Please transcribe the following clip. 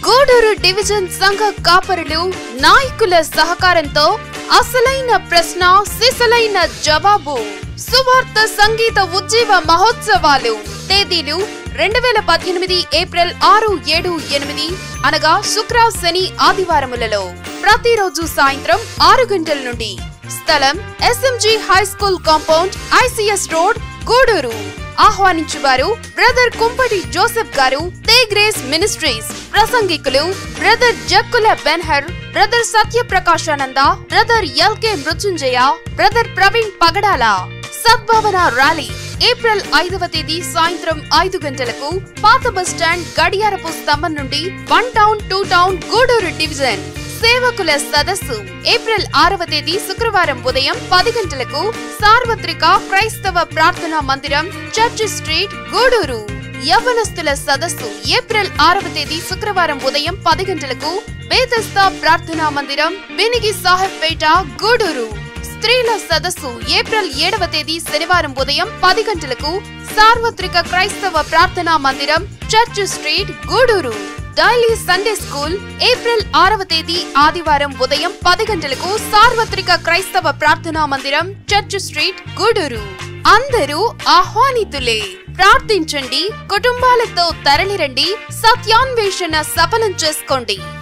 Gudur division సంఘ కాపరులు నాయకుల సహకారంతో అసలైన ప్రశ్న సిసలైన జవాబు సువార్త సంగీత ఉజ్జీవ మహోత్సవాలు తేదీలు రెండు వేల పద్దెనిమిది ఏప్రిల్ ఆరు ఏడు ఎనిమిది అనగా శుక్ర శని ఆదివారములలో ప్రతిరోజు సాయంత్రం ఆరు గంటల నుండి స్థలం SMG high school compound ICS road Gudur ఆహ్వానించువారు brother Kumpati Joseph garu the grace ministries ప్రసంగికులు brother Jakkula Benhur brother Satyaprakashananda brother LK Mrutyunjaya brother Praveen Pagadala సద్భావన ర్యాలీ ఏప్రిల్ ఐదవ తేదీ సాయంత్రం ఐదు గంటలకు పాత బస్ స్టాండ్ గడియారపు స్తంభం నుండి one town two town Gudur division సేవకుల సదస్సు ఏప్రిల్ ఆరవ తేదీ శుక్రవారం ఉదయం పది గంటలకు సార్వత్రిక క్రైస్తవ ప్రార్థనా మందిరం చర్చ్ స్ట్రీట్ గూడూరు యవ్వనస్తుల సదస్సు ఏప్రిల్ ఆరవ తేదీ శుక్రవారం ఉదయం పది గంటలకు బేతస్తా ప్రార్థనా మందిరం బినిగి సాహెబ్పేట గూడూరు స్త్రీల సదస్సు ఏప్రిల్ ఏడవ తేదీ శనివారం ఉదయం పది గంటలకు సార్వత్రిక క్రైస్తవ ప్రార్థనా మందిరం church street Gudur daily Sunday school April ఆరవ తేదీ ఆదివారం ఉదయం పది గంటలకు సార్వత్రిక క్రైస్తవ ప్రార్థనా మందిరం చర్చ్ స్ట్రీట్ గూడూరు అందరూ ఆహ్వానితులే ప్రార్థించండి కుటుంబాలతో తరలిరండి సత్యాన్వేషణ సఫలం చేసుకోండి